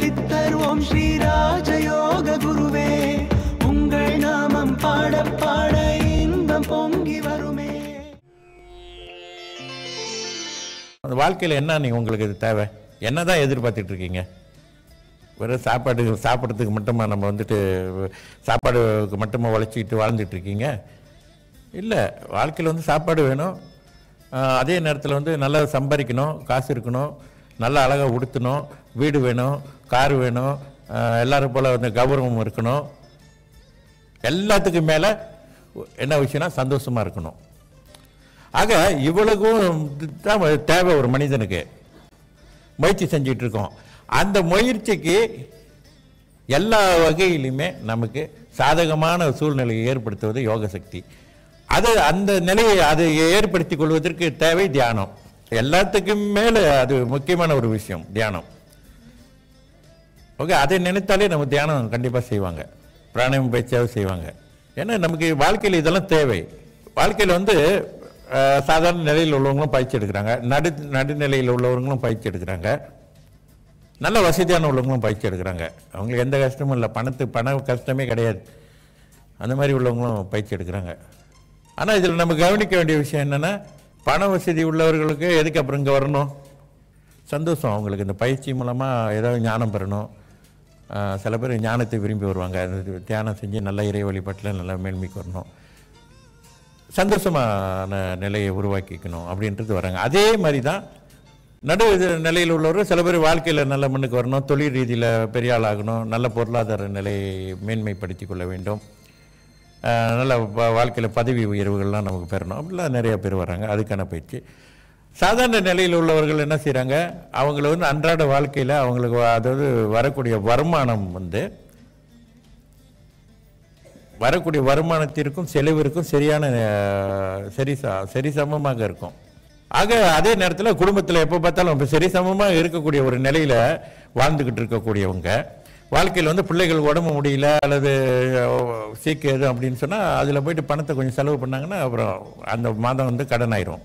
சித்தர் ஓம் ஸ்ரீ ராஜயோக குருவே உங்கள் நாமம் பாட பாட இன்பம் பொங்கி வருமே அந்த வாழ்க்கையில் என்ன நீங்கள் உங்களுக்கு இது தேவை என்ன தான் எதிர்பார்த்துட்டு இருக்கீங்க வெறும் சாப்பாடு சாப்பிட்றதுக்கு மட்டுமா நம்ம வந்துட்டு சாப்பாடுக்கு மட்டுமா உழைச்சிக்கிட்டு வாழ்ந்துட்டு இருக்கீங்க இல்லை வாழ்க்கையில் வந்து சாப்பாடு வேணும் ஆஹ் அதே நேரத்தில் வந்து நல்லா சம்பாதிக்கணும் காசு இருக்கணும் நல்லா அழகாக உடுத்தணும் வீடு வேணும் கார் வேணும் ஆஹ் எல்லாரும் போல் வந்து கௌரவம் இருக்கணும் எல்லாத்துக்கும் மேலே என்ன விஷயம்னா சந்தோஷமாக இருக்கணும் ஆக இவ்வளவும் தான் தேவை ஒரு மனிதனுக்கு முயற்சி செஞ்சிட்டு இருக்கோம் அந்த முயற்சிக்கு எல்லா வகையிலுமே நமக்கு சாதகமான சூழ்நிலையை ஏற்படுத்துவது யோக சக்தி அது அந்த நிலையை அது ஏற்படுத்திக் கொள்வதற்கு தேவை தியானம் எல்லாத்துக்கும் மேலே அது முக்கியமான ஒரு விஷயம் தியானம் ஓகே அதை நினைத்தாலே நம்ம தியானம் கண்டிப்பாக செய்வாங்க பிராணாயம் பயிற்சியாவது செய்வாங்க ஏன்னா நமக்கு வாழ்க்கையில் இதெல்லாம் தேவை வாழ்க்கையில் வந்து அஹ், சாதாரண நிலையில் உள்ளவங்களும் பயிற்சி எடுக்கிறாங்க நடு நடுநிலையில் உள்ளவங்களும் பயிற்சி எடுக்கிறாங்க நல்ல வசதியான உள்ளவங்களும் பயிற்சி எடுக்கிறாங்க அவங்களுக்கு எந்த கஷ்டமும் இல்லை பணத்து பண கஷ்டமே கிடையாது அந்த மாதிரி உள்ளவங்களும் பயிற்சி எடுக்கிறாங்க ஆனால் இதில் நம்ம கவனிக்க வேண்டிய விஷயம் என்னென்னா பண வசதி உள்ளவர்களுக்கு எதுக்கு அப்புறம் இங்கே வரணும் சந்தோஷம் அவங்களுக்கு இந்த பயிற்சி மூலமாக ஏதாவது ஞானம் பெறணும் ஆஹ் சில பேர் ஞானத்தை விரும்பி வருவாங்க அது தியானம் செஞ்சு நல்ல இறை வழிபாட்டில் நல்லா மேன்மைக்கு வரணும் சந்தோஷமான நிலையை உருவாக்கிக்கணும் அப்படின்றது வராங்க அதே மாதிரி தான் நடு இது நிலையில் உள்ளவர் சில பேர் வாழ்க்கையில் நல்ல முன்னுக்கு வரணும் தொழில் ரீதியில் பெரிய ஆளாகணும் நல்ல பொருளாதார நிலையை மேன்மைப்படுத்திக் கொள்ள வேண்டும் ஆஹ் நல்ல வா- வாழ்க்கையில் பதவி உயர்வுகள்லாம் நமக்கு பெறணும் அப்படிலாம் நிறைய பேர் வராங்க அதுக்கான பயிற்சி சாதாரண நிலையில் உள்ளவர்கள் என்ன செய்கிறாங்க அவங்கள வந்து அன்றாட வாழ்க்கையில் அவங்களுக்கு வ- அதாவது வரக்கூடிய வருமானம் வந்து வரக்கூடிய வருமானத்திற்கும் செலவிற்கும் சரியான அஹ், சரி ச- சரி சமமாக இருக்கும் ஆக அதே நேரத்தில் குடும்பத்தில் எப்போ பார்த்தாலும் இப்போ சரி சமமாக இருக்கக்கூடிய ஒரு நிலையில் வாழ்ந்துக்கிட்டு இருக்கக்கூடியவங்க வாழ்க்கையில் வந்து பிள்ளைகள் உடம்பு முடியல அல்லது அஹ், சீக்கு எதுவும் அப்படின்னு சொன்னால் அதில் போயிட்டு பணத்தை கொஞ்சம் செலவு பண்ணாங்கன்னா அப்புறம் அந்த மாதம் வந்து கடன் ஆயிரும்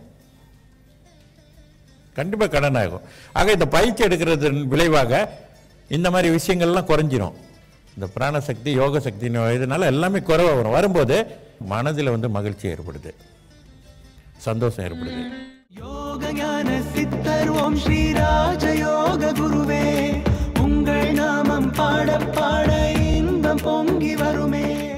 கண்டிப்பாக கடன் ஆகும் ஆக இந்த பயிற்சி எடுக்கிறது விளைவாக இந்த மாதிரி விஷயங்கள்லாம் குறைஞ்சிரும் இந்த பிராணசக்தி யோக சக்தி இதனால எல்லாமே குறைவா வரும் வரும்போது மனதில் வந்து மகிழ்ச்சி ஏற்படுது சந்தோஷம் ஏற்படுது யோக ஞான சித்தர் ஓம் ஸ்ரீ ராஜயோக குருவே உங்கள் நாமம் பாட பாட இன்பம் பொங்கி வருமே